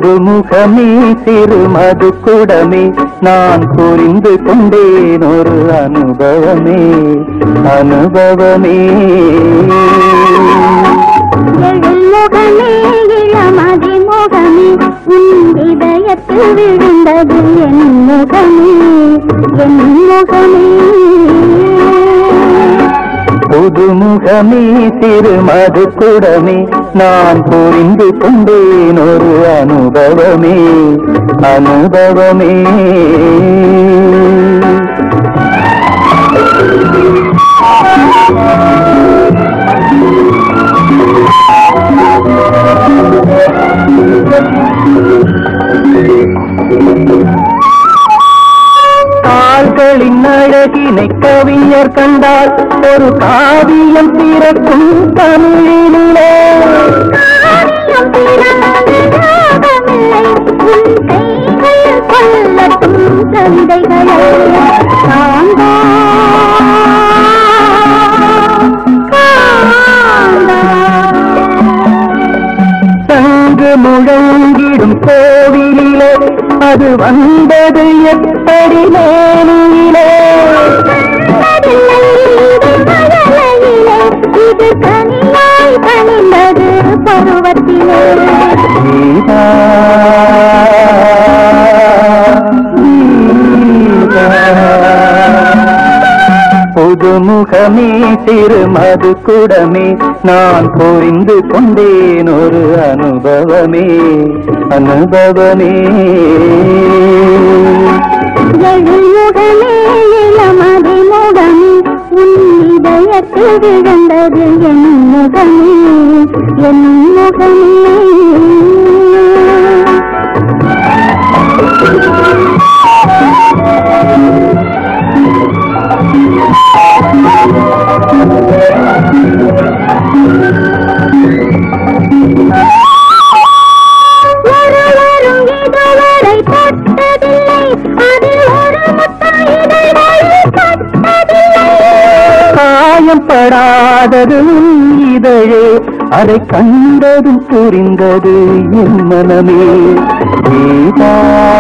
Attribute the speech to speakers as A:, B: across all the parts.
A: புதுமுகமே சிறு மது குடமே நான் புரிந்து கொண்டேன் ஒரு அனுபவமே அனுபவமே
B: எழுமுகமே இளமதி முகமே உன் இதயத்தில் விழுந்தது என் முகமே என் முகமே
A: புதுமுகமே சிறு மது குடமே நான் புரிந்து கொண்டேன் ஒரு அனுபவமே அனுபவமே கால்களின் அழகினை கவிஞர் கண்டால் ஒரு காவியம் பிறக்கும் தமிழிலே
B: காரியம் பிறந்தது ஞாபகமில்லை. உன் கைகள் கொல்லட்டும் கவிதைகளை காந்தா, காந்தா.
A: சங்கு முழங்கிடும் கோவிலிலே அது வந்தது எப்படி மேனியிலே
B: கண்டதில்லை இது மழலையிலே, இது கனியாய் கனிந்தது பருவத்திலே
A: கீதா, கீதா. புதுமுகமே சிறு மது குடமே நான் புரிந்து கொண்டேன் ஒரு அனுபவமே அனுபவமே
B: எழுமுகமே இளமதி முகமே உன் இதயத்தில் விழுந்தது என் முகமே என் முகமே ஒருவரும் இதுவரை தொட்டதில்லை அதில் ஒரு முத்தம் இதழ்களில் பட்டதில்லை
A: காயம் படாதது உன் இதழே அதை கண்டதும் புரிந்தது என் மனமே கீதா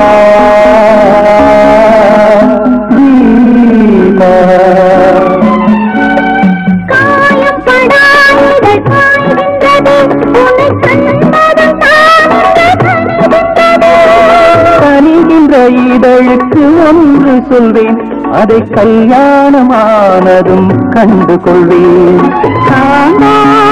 A: கீதா
B: காயப்படாதல் காய்கின்றது உன்னை கண்டதும் தானே கனிகின்றது
A: கனிகின்ற இதழுக்கு ஒன்று சொல்வேன் அதை கல்யாணமானதும் கண்டு கொள்வேன்
B: காந்தா